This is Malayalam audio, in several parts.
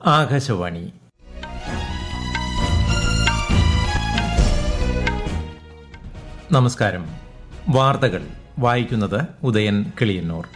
ആകാശവാണി നമസ്കാരം വാർത്തകൾ വായിക്കുന്നത് ഉദയൻ കിളിയന്നൂർ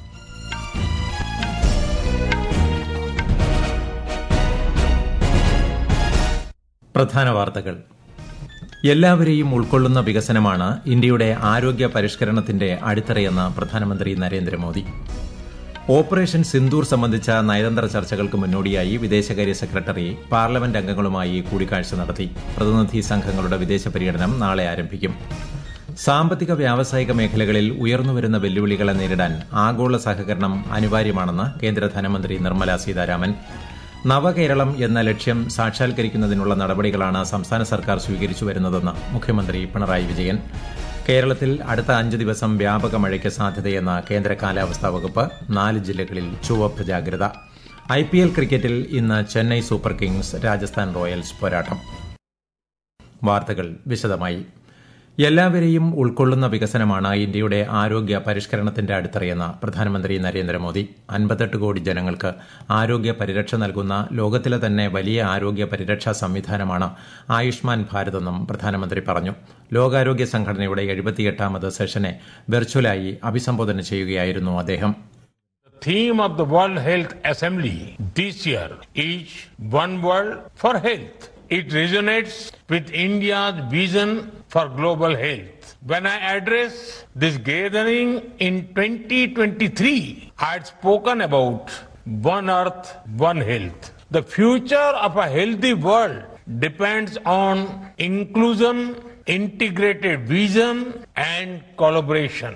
പ്രധാന വാർത്തകൾ എല്ലാവരെയും ഉൾക്കൊള്ളുന്ന വികസനമാണ് ഇന്ത്യയുടെ ആരോഗ്യ പരിഷ്കരണത്തിന്റെ അടിത്തറയെന്ന് പ്രധാനമന്ത്രി നരേന്ദ്രമോദി ഓപ്പറേഷൻ സിന്ദൂർ സംബന്ധിച്ച നയതന്ത്ര ചർച്ചകൾക്ക് മുന്നോടിയായി വിദേശകാര്യ സെക്രട്ടറി പാർലമെന്റ് അംഗങ്ങളുമായി കൂടിക്കാഴ്ച നടത്തി പ്രതിനിധി സംഘങ്ങളുടെ വിദേശ പര്യടനം നാളെ ആരംഭിക്കും സാമ്പത്തിക വ്യാവസായിക മേഖലകളിൽ ഉയർന്നുവരുന്ന വെല്ലുവിളികളെ നേരിടാൻ ആഗോള സഹകരണം അനിവാര്യമാണെന്ന് കേന്ദ്ര ധനമന്ത്രി നിർമ്മല സീതാരാമൻ നവകേരളം എന്ന ലക്ഷ്യം സാക്ഷാത്കരിക്കുന്നതിനുള്ള നടപടികളാണ് സംസ്ഥാന സർക്കാർ സ്വീകരിച്ചു വരുന്നതെന്ന് മുഖ്യമന്ത്രി പിണറായി വിജയൻ കേരളത്തിൽ അടുത്ത അഞ്ച് ദിവസം വ്യാപക മഴയ്ക്ക് സാധ്യതയെന്ന കേന്ദ്ര കാലാവസ്ഥാ വകുപ്പ് നാല് ജില്ലകളിൽ ചുവപ്പ് ജാഗ്രത ഐ പി എൽ ക്രിക്കറ്റിൽ ഇന്ന് Chennai super kings Rajasthan royals പോരാട്ടം വാർത്തകൾ വിശദമായി എല്ലാവരെയും ഉൾക്കൊള്ളുന്ന വികസനമാണ് ഇന്ത്യയുടെ ആരോഗ്യ പരിഷ്കരണത്തിന്റെ അടിത്തറയെന്ന് പ്രധാനമന്ത്രി നരേന്ദ്രമോദി അൻപത്തെട്ട് കോടി ജനങ്ങൾക്ക് ആരോഗ്യ പരിരക്ഷ നൽകുന്ന ലോകത്തിലെ തന്നെ വലിയ ആരോഗ്യ പരിരക്ഷാ സംവിധാനമാണ് ആയുഷ്മാൻ ഭാരത് എന്നും പ്രധാനമന്ത്രി പറഞ്ഞു ലോകാരോഗ്യ സംഘടനയുടെ എഴുപത്തിയെട്ടാമത് സെഷനെ വെർച്വലായി അഭിസംബോധന ചെയ്യുകയായിരുന്നു അദ്ദേഹം The theme of the World Health Assembly this year is One World for Health. It resonates with India's vision for global health. When I address this gathering in 2023, I had spoken about One Earth, One Health. The future of a healthy world depends on inclusion, integrated vision, and collaboration.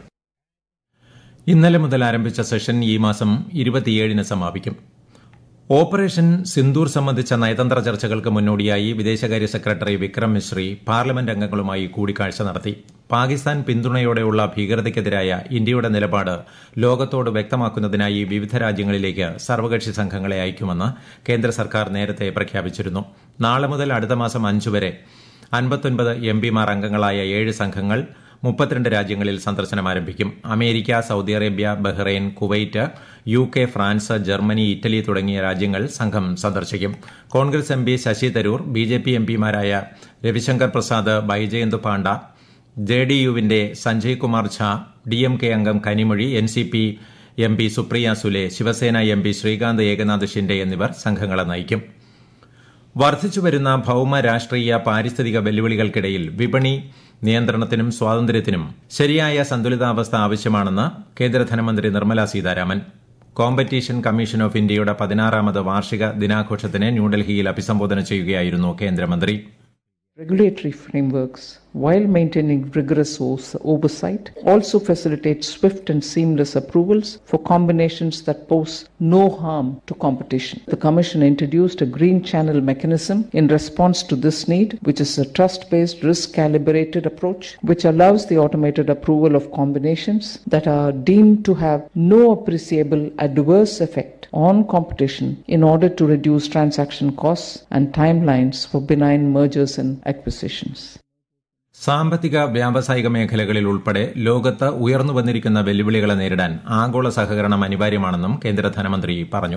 ഇന്നലെ മുതൽ ആരംഭിച്ച സെഷൻ ഈ മാസം ഇരുപത്തിയേഴിന് സമാപിക്കും ഓപ്പറേഷൻ സിന്ദൂർ സംബന്ധിച്ച നയതന്ത്ര ചർച്ചകൾക്ക് മുന്നോടിയായി വിദേശകാര്യ സെക്രട്ടറി വിക്രം മിശ്രി പാർലമെന്റ് അംഗങ്ങളുമായി കൂടിക്കാഴ്ച നടത്തി പാകിസ്ഥാൻ പിന്തുണയോടെയുള്ള ഭീകരതയ്ക്കെതിരായ ഇന്ത്യയുടെ നിലപാട് ലോകത്തോട് വ്യക്തമാക്കുന്നതിനായി വിവിധ രാജ്യങ്ങളിലേക്ക് സർവകക്ഷി സംഘങ്ങളെ അയക്കുമെന്ന് കേന്ദ്ര സർക്കാർ നേരത്തെ പ്രഖ്യാപിച്ചിരുന്നു നാളെ മുതൽ അടുത്ത മാസം അഞ്ചു വരെ അൻപത്തൊൻപത് എം പിമാർ അംഗങ്ങളായ ഏഴ് സംഘങ്ങൾ മുപ്പത്തിരണ്ട് രാജ്യങ്ങളിൽ സന്ദർശനം ആരംഭിക്കും America Saudi Arabia Bahrain Kuwait U K France Germany Italy തുടങ്ങിയ രാജ്യങ്ങൾ സംഘം സന്ദർശിക്കും Congress M P Shashi Tharoor B J P M പിമാരായ രവിശങ്കർ പ്രസാദ് ബൈജയന്ത് പാണ്ഡ ജെ ഡി യുവിന്റെ Sanjay Kumar Jha D M K അംഗം Kanimozhi N C P M P Supriya Sule Shiv Sena M P Shrikant Eknath Shinde എന്നിവർ സംഘങ്ങളെ നയിക്കും വർദ്ധിച്ചുവരുന്ന ഭൌമ രാഷ്ട്രീയ പാരിസ്ഥിതിക വെല്ലുവിളികൾക്കിടയിൽ വിപണി നിയന്ത്രണത്തിനും സ്വാതന്ത്ര്യത്തിനും ശരിയായ സന്തുലിതാവസ്ഥ ആവശ്യമാണെന്ന് കേന്ദ്ര ധനമന്ത്രി Nirmala Sitharaman competition commission of ഇന്ത്യയുടെ പതിനാറാമത് വാർഷിക ദിനാഘോഷത്തിന് ന്യൂഡൽഹിയിൽ അഭിസംബോധന ചെയ്യുകയായിരുന്നു കേന്ദ്രമന്ത്രി Regulatory frameworks, while maintaining rigorous os- oversight, also facilitate swift and seamless approvals for combinations that pose no harm to competition. The Commission introduced a green channel mechanism in response to this need, which is a trust based, risk calibrated approach, which allows the automated approval of combinations that are deemed to have no appreciable adverse effect on competition in order to reduce transaction costs and timelines for benign mergers and acquisitions. സാമ്പത്തിക വ്യാവസായിക മേഖലകളിൽ ഉൾപ്പെടെ ലോകത്ത് ഉയർന്നു വന്നിരിക്കുന്ന വെല്ലുവിളികളെ നേരിടാൻ ആഗോള സഹകരണം അനിവാര്യമാണെന്നും കേന്ദ്ര ധനമന്ത്രി പറഞ്ഞു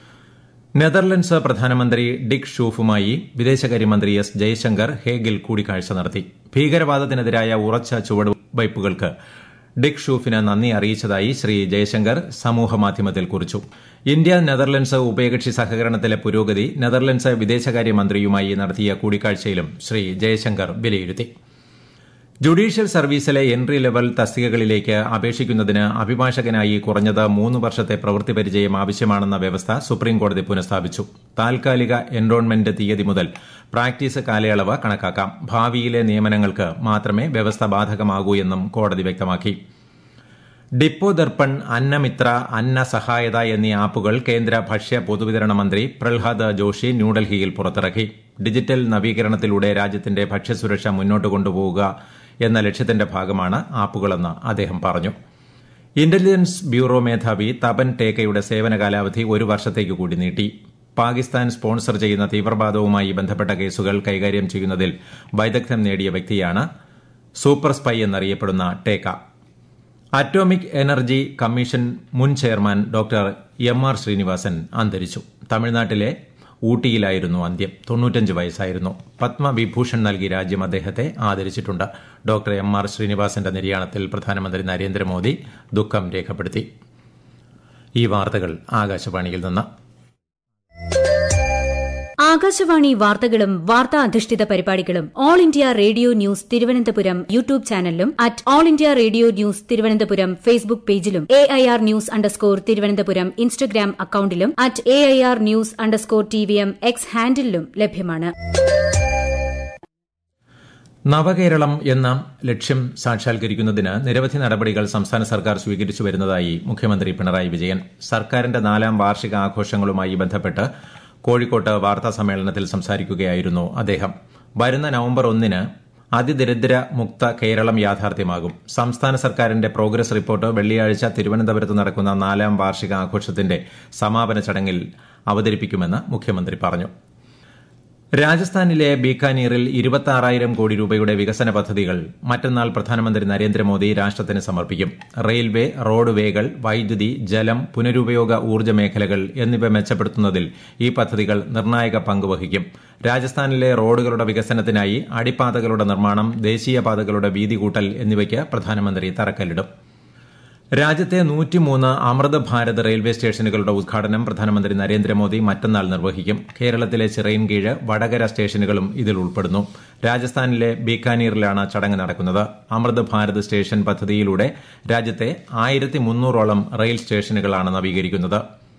നെതർലൻഡ്സ് പ്രധാനമന്ത്രി ഡിക് ഷൂഫുമായി വിദേശകാര്യമന്ത്രി എസ് ജയശങ്കർ ഹേഗിൽ കൂടിക്കാഴ്ച നടത്തി ഭീകരവാദത്തിനെതിരായ ഉറച്ച ചുവടുവയ്പുകൾക്ക് ഡിക് ഷൂഫിന് നന്ദി അറിയിച്ചതായി ശ്രീ ജയശങ്കർ സമൂഹമാധ്യമത്തിൽ കുറിച്ചു ഇന്ത്യ നെതർലൻഡ്സ് ഉഭയകക്ഷി സഹകരണത്തിലെ പുരോഗതി നെതർലൻഡ്സ് വിദേശകാര്യമന്ത്രിയുമായി നടത്തിയ കൂടിക്കാഴ്ചയിലും ശ്രീ ജയശങ്കർ വിലയിരുത്തി ജുഡീഷ്യൽ സർവീസിലെ എൻട്രി ലെവൽ തസ്തികകളിലേക്ക് അപേക്ഷിക്കുന്നതിന് അഭിഭാഷകനായി കുറഞ്ഞത് മൂന്ന് വർഷത്തെ പ്രവൃത്തി പരിചയം ആവശ്യമാണെന്ന വ്യവസ്ഥ സുപ്രീംകോടതി പുനഃസ്ഥാപിച്ചു താൽക്കാലിക എൻറോൺമെന്റ് തീയതി മുതൽ പ്രാക്ടീസ് കാലയളവ് കണക്കാക്കാം ഭാവിയിലെ നിയമനങ്ങൾക്ക് മാത്രമേ വ്യവസ്ഥ ബാധകമാകൂ എന്നും കോടതി വ്യക്തമാക്കി ഡിപ്പോ ദർപ്പൺ അന്നമിത്ര അന്ന സഹായത എന്നീ ആപ്പുകൾ കേന്ദ്ര ഭക്ഷ്യ പൊതുവിതരണ മന്ത്രി പ്രഹ്ലാദ് ജോഷി ന്യൂഡൽഹിയിൽ പുറത്തിറക്കി ഡിജിറ്റൽ നവീകരണത്തിലൂടെ രാജ്യത്തിന്റെ ഭക്ഷ്യസുരക്ഷ മുന്നോട്ട് കൊണ്ടുപോവുക എന്ന ലക്ഷ്യത്തിന്റെ ഭാഗമാണ് ആപ്പുകളെന്ന് അദ്ദേഹം പറഞ്ഞു ഇന്റലിജൻസ് ബ്യൂറോ മേധാവി തപൻ ടേക്കയുടെ സേവന കാലാവധി ഒരു വർഷത്തേക്ക് കൂടി നീട്ടി പാകിസ്ഥാൻ സ്പോൺസർ ചെയ്യുന്ന തീവ്രവാദവുമായി ബന്ധപ്പെട്ട കേസുകൾ കൈകാര്യം ചെയ്യുന്നതിൽ വൈദഗ്ധ്യം നേടിയ വ്യക്തിയാണ് സൂപ്പർ സ്പൈ എന്നറിയപ്പെടുന്ന ടേക്ക അറ്റോമിക് എനർജി കമ്മീഷൻ മുൻ chairman doctor M R Srinivasan അന്തരിച്ചു തമിഴ്നാട്ടിലെ ഊട്ടിയിലായിരുന്നു അന്ത്യം തൊണ്ണൂറ്റഞ്ച് വയസ്സായിരുന്നു പത്മവിഭൂഷൺ നൽകി രാജ്യം അദ്ദേഹത്തെ ആദരിച്ചിട്ടുണ്ട് ഡോക്ടർ എം ആർ ശ്രീനിവാസന്റെ നിര്യാണത്തിൽ പ്രധാനമന്ത്രി നരേന്ദ്രമോദി ദുഃഖം രേഖപ്പെടുത്തി ഈ വാർത്തകൾ ആകാശവാണിയിൽ നിന്ന് ആകാശവാണി വാർത്തകളും വാർത്താ അധിഷ്ഠിത പരിപാടികളും all India radio news Thiruvananthapuram YouTube ചാനലിലും at all India radio news Thiruvananthapuram Facebook പേജിലും A I R news underscore Thiruvananthapuram Instagram അക്കൌണ്ടിലും at A I R news underscore T V M X ഹാൻഡിലും ലഭ്യമാണ് നവകേരളം എന്ന ലക്ഷ്യം സാക്ഷാത്കരിക്കുന്നതിന് നിരവധി നടപടികൾ സംസ്ഥാന സർക്കാർ സ്വീകരിച്ചു വരുന്നതായി മുഖ്യമന്ത്രി പിണറായി വിജയൻ സർക്കാരിന്റെ നാലാം വാർഷിക ആഘോഷങ്ങളുമായി ബന്ധപ്പെട്ട് കോഴിക്കോട്ട് വാർത്താ സമ്മേളനത്തിൽ സംസാരിക്കുകയായിരുന്നു അദ്ദേഹം വരുന്ന നവംബർ ഒന്നിന് അതിദരിദ്ര മുക്ത കേരളം യാഥാർത്ഥ്യമാകും സംസ്ഥാന സർക്കാരിന്റെ പ്രോഗ്രസ് റിപ്പോർട്ട് വെള്ളിയാഴ്ച തിരുവനന്തപുരത്ത് നടക്കുന്ന നാലാം വാർഷിക ആഘോഷത്തിന്റെ സമാപന ചടങ്ങിൽ അവതരിപ്പിക്കുമെന്ന് മുഖ്യമന്ത്രി പറഞ്ഞു രാജസ്ഥാനിലെ ബീക്കാനീറിൽ ഇരുപത്തി കോടി രൂപയുടെ വികസന പദ്ധതികൾ മറ്റന്നാൾ പ്രധാനമന്ത്രി നരേന്ദ്രമോദി രാഷ്ട്രത്തിന് സമർപ്പിക്കും റെയിൽവേ റോഡ് വേകൾ വൈദ്യുതി ജലം പുനരുപയോഗ ഊർജ്ജ മേഖലകൾ എന്നിവ മെച്ചപ്പെടുത്തുന്നതിൽ ഈ പദ്ധതികൾ നിർണായക പങ്കുവഹിക്കും രാജസ്ഥാനിലെ റോഡുകളുടെ വികസനത്തിനായി അടിപ്പാതകളുടെ നിർമ്മാണം ദേശീയപാതകളുടെ വീതി കൂട്ടൽ എന്നിവയ്ക്ക് പ്രധാനമന്ത്രി തറക്കല്ലിടും രാജ്യത്തെ നൂറ്റിമൂന്ന് അമൃത് ഭാരത് റെയിൽവേ സ്റ്റേഷനുകളുടെ ഉദ്ഘാടനം പ്രധാനമന്ത്രി നരേന്ദ്രമോദി മറ്റന്നാൾ നിർവഹിക്കും കേരളത്തിലെ ചിറയിൻകീഴ് വടകര സ്റ്റേഷനുകളും ഇതിൽ ഉൾപ്പെടുന്നു രാജസ്ഥാനിലെ ബീക്കാനീറിലാണ് ചടങ്ങ് നടക്കുന്നത് അമൃത് ഭാരത് സ്റ്റേഷൻ പദ്ധതിയിലൂടെ രാജ്യത്തെ ആയിരത്തി മുന്നൂറോളം റെയിൽ സ്റ്റേഷനുകളാണ് നവീകരിക്കുന്നത്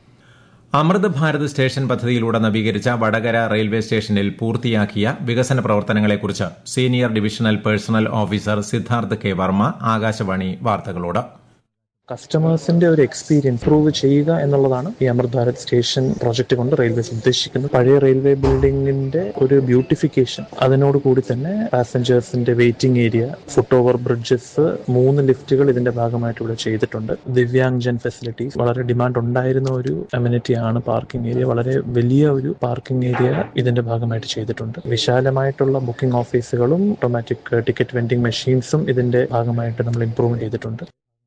അമൃത് ഭാരത് സ്റ്റേഷൻ പദ്ധതിയിലൂടെ നവീകരിച്ച വടകര റെയിൽവേ സ്റ്റേഷനിൽ പൂർത്തിയാക്കിയ വികസന പ്രവർത്തനങ്ങളെക്കുറിച്ച് senior divisional personnel officer Siddharth K Varma Akashvani വാർത്തകളോട് കസ്റ്റമേഴ്സിന്റെ ഒരു എക്സ്പീരിയൻസ് പ്രൂവ് ചെയ്യുക എന്നുള്ളതാണ് ഈ അമൃത് ഭാരത് സ്റ്റേഷൻ പ്രോജക്റ്റ് കൊണ്ട് റെയിൽവേസ് ഉദ്ദേശിക്കുന്നത് പഴയ റെയിൽവേ ബിൽഡിംഗിന്റെ ഒരു ബ്യൂട്ടിഫിക്കേഷൻ അതിനോട് കൂടി തന്നെ പാസഞ്ചേഴ്സിന്റെ waiting area foot over bridges മൂന്ന് ലിഫ്റ്റുകൾ ഇതിന്റെ ഭാഗമായിട്ട് ഇവിടെ ചെയ്തിട്ടുണ്ട് ദിവ്യാംഗ്ജൻ ഫെസിലിറ്റീസ് വളരെ ഡിമാൻഡ് ഉണ്ടായിരുന്ന ഒരു അമ്യൂണിറ്റി ആണ് പാർക്കിംഗ് ഏരിയ വളരെ വലിയ ഒരു പാർക്കിംഗ് ഏരിയ ഇതിന്റെ ഭാഗമായിട്ട് ചെയ്തിട്ടുണ്ട് വിശാലമായിട്ടുള്ള ബുക്കിംഗ് ഓഫീസുകളും ഓട്ടോമാറ്റിക് ടിക്കറ്റ് വെൻഡിംഗ് മെഷീൻസും ഇതിന്റെ ഭാഗമായിട്ട് നമ്മൾ ഇംപ്രൂവ് ചെയ്തിട്ടുണ്ട്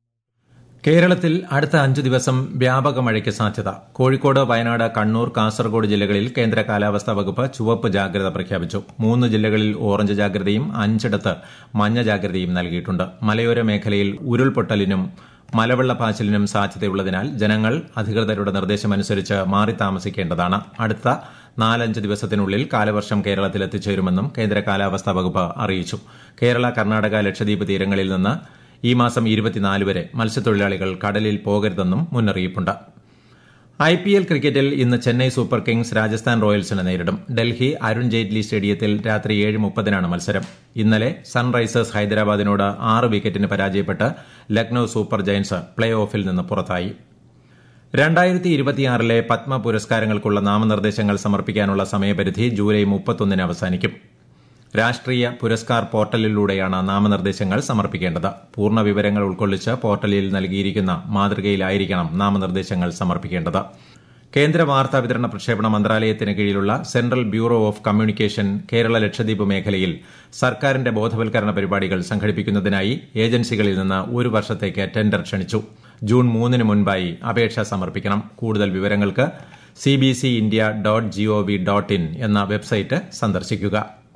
കേരളത്തിൽ അടുത്ത അഞ്ചു ദിവസം വ്യാപക മഴയ്ക്ക് സാധ്യത കോഴിക്കോട് വയനാട് കണ്ണൂർ കാസർഗോഡ് ജില്ലകളിൽ കേന്ദ്ര കാലാവസ്ഥാ വകുപ്പ് ചുവപ്പ് ജാഗ്രത പ്രഖ്യാപിച്ചു മൂന്ന് ജില്ലകളിൽ ഓറഞ്ച് ജാഗ്രതയും അഞ്ചിടത്ത് മഞ്ഞ ജാഗ്രതയും നൽകിയിട്ടുണ്ട് മലയോര മേഖലയിൽ ഉരുൾപൊട്ടലിനും മലവെള്ളപ്പാച്ചിലിനും സാധ്യതയുള്ളതിനാൽ ജനങ്ങൾ അധികൃതരുടെ നിർദ്ദേശമനുസരിച്ച് മാറി താമസിക്കേണ്ടതാണ് അടുത്ത നാലഞ്ച് ദിവസത്തിനുള്ളിൽ കാലവർഷം കേരളത്തിൽ എത്തിച്ചേരുമെന്നും കേന്ദ്ര കാലാവസ്ഥാ വകുപ്പ് അറിയിച്ചു കേരള കർണാടക ലക്ഷദ്വീപ് തീരങ്ങളിൽ നിന്ന് ഈ മാസം ഇരുപത്തിനാല് വരെ മത്സ്യത്തൊഴിലാളികൾ കടലിൽ പോകരുതെന്നും മുന്നറിയിപ്പുണ്ട് ഐ പി എൽ ക്രിക്കറ്റിൽ ഇന്ന് ചെന്നൈ സൂപ്പർ കിങ്സ് രാജസ്ഥാൻ റോയൽസിനെ നേരിടും ഡൽഹി അരുൺ ജെയ്റ്റ്ലി സ്റ്റേഡിയത്തിൽ രാത്രി ഏഴ് മുപ്പതിനാണ് മത്സരം ഇന്നലെ സൺറൈസേഴ്സ് ഹൈദരാബാദിനോട് ആറ് വിക്കറ്റിന് പരാജയപ്പെട്ട് ലക്നൌ സൂപ്പർ ജയൻസ് പ്ലേ ഓഫിൽ നിന്ന് പുറത്തായി രണ്ടായിരത്തി ഇരുപത്തിയാറിലെ പത്മ പുരസ്കാരങ്ങൾക്കുള്ള നാമനിർദ്ദേശങ്ങൾ സമർപ്പിക്കാനുള്ള സമയപരിധി ജൂലൈ മുപ്പത്തൊന്നിന് അവസാനിക്കും രാഷ്ട്രീയ പുരസ്കാർ പോർട്ടലിലൂടെയാണ് നാമനിർദ്ദേശങ്ങൾ സമർപ്പിക്കേണ്ടത് പൂർണ്ണ വിവരങ്ങൾ ഉൾക്കൊള്ളിച്ച് പോർട്ടലിൽ നൽകിയിരിക്കുന്ന മാതൃകയിലായിരിക്കണം നാമനിർദ്ദേശങ്ങൾ സമർപ്പിക്കേണ്ടത് കേന്ദ്ര വാർത്താ വിതരണ പ്രക്ഷേപണ മന്ത്രാലയത്തിന് കീഴിലുള്ള central bureau of communication Kerala Lakshadweep മേഖലയിൽ സർക്കാരിന്റെ ബോധവൽക്കരണ പരിപാടികൾ സംഘടിപ്പിക്കുന്നതിനായി ഏജൻസികളിൽ നിന്ന് ഒരു വർഷത്തേക്ക് ടെൻഡർ ക്ഷണിച്ചു ജൂൺ മൂന്നിന് മുൻപായി അപേക്ഷ സമർപ്പിക്കണം കൂടുതൽ വിവരങ്ങൾക്ക് CBC India dot G O V dot website സന്ദർശിക്കുക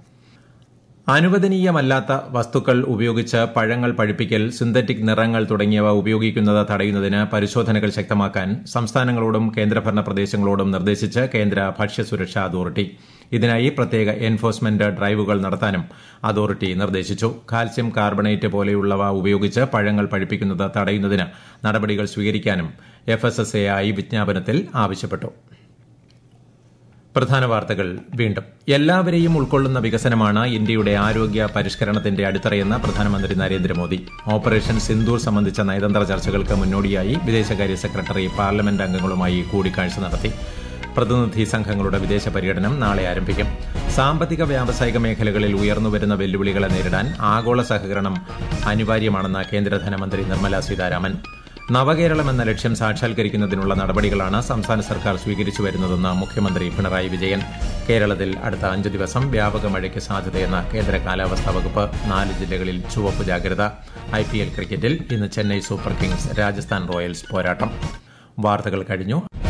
അനുവദനീയമല്ലാത്ത വസ്തുക്കൾ ഉപയോഗിച്ച് പഴങ്ങൾ പഴുപ്പിക്കൽ സിന്തറ്റിക് നിറങ്ങൾ തുടങ്ങിയവ ഉപയോഗിക്കുന്നത് തടയുന്നതിന് പരിശോധനകൾ ശക്തമാക്കാൻ സംസ്ഥാനങ്ങളോടും കേന്ദ്രഭരണ പ്രദേശങ്ങളോടും നിർദ്ദേശിച്ച് കേന്ദ്ര ഭക്ഷ്യസുരക്ഷാ അതോറിറ്റി ഇതിനായി പ്രത്യേക എൻഫോഴ്സ്മെന്റ് ഡ്രൈവുകൾ നടത്താനും അതോറിറ്റി നിർദ്ദേശിച്ചു കാൽസ്യം കാർബണേറ്റ് പോലെയുള്ളവ ഉപയോഗിച്ച് പഴങ്ങൾ പഴുപ്പിക്കുന്നത് തടയുന്നതിന് നടപടികൾ സ്വീകരിക്കാനും എഫ്എസ്എസ്എഐ വിജ്ഞാപനത്തിൽ ആവശ്യപ്പെട്ടു പ്രധാന വാർത്തകൾ വീണ്ടും എല്ലാവരെയും ഉൾക്കൊള്ളുന്ന വികസനമാണ് ഇന്ത്യയുടെ ആരോഗ്യ പരിഷ്കരണത്തിന്റെ അടിത്തറയെന്ന് പ്രധാനമന്ത്രി നരേന്ദ്രമോദി ഓപ്പറേഷൻ സിന്ദൂർ സംബന്ധിച്ച നയതന്ത്ര ചർച്ചകൾക്ക് മുന്നോടിയായി വിദേശകാര്യ സെക്രട്ടറി പാർലമെന്റ് അംഗങ്ങളുമായി കൂടിക്കാഴ്ച നടത്തി പ്രതിനിധി സംഘങ്ങളുടെ വിദേശ പര്യടനം നാളെ ആരംഭിക്കും സാമ്പത്തിക വ്യാവസായിക മേഖലകളിൽ ഉയർന്നുവരുന്ന വെല്ലുവിളികളെ നേരിടാൻ ആഗോള സഹകരണം അനിവാര്യമാണെന്ന് കേന്ദ്ര ധനമന്ത്രി നിർമ്മല സീതാരാമൻ നവകേരളം എന്ന ലക്ഷ്യം സാക്ഷാത്കരിക്കുന്നതിനുള്ള നടപടികളാണ് സംസ്ഥാന സർക്കാർ സ്വീകരിച്ചു വരുന്നതെന്ന് മുഖ്യമന്ത്രി പിണറായി വിജയൻ കേരളത്തിൽ അടുത്ത അഞ്ച് ദിവസം വ്യാപക മഴയ്ക്ക് സാധ്യതയെന്ന കേന്ദ്ര കാലാവസ്ഥാ വകുപ്പ് നാല് ജില്ലകളിൽ ചുവപ്പ് ജാഗ്രത ഐപിഎൽ ക്രിക്കറ്റിൽ ഇന്ന് Chennai super kings Rajasthan royals പോരാട്ടം വാർത്തകൾ കഴിഞ്ഞു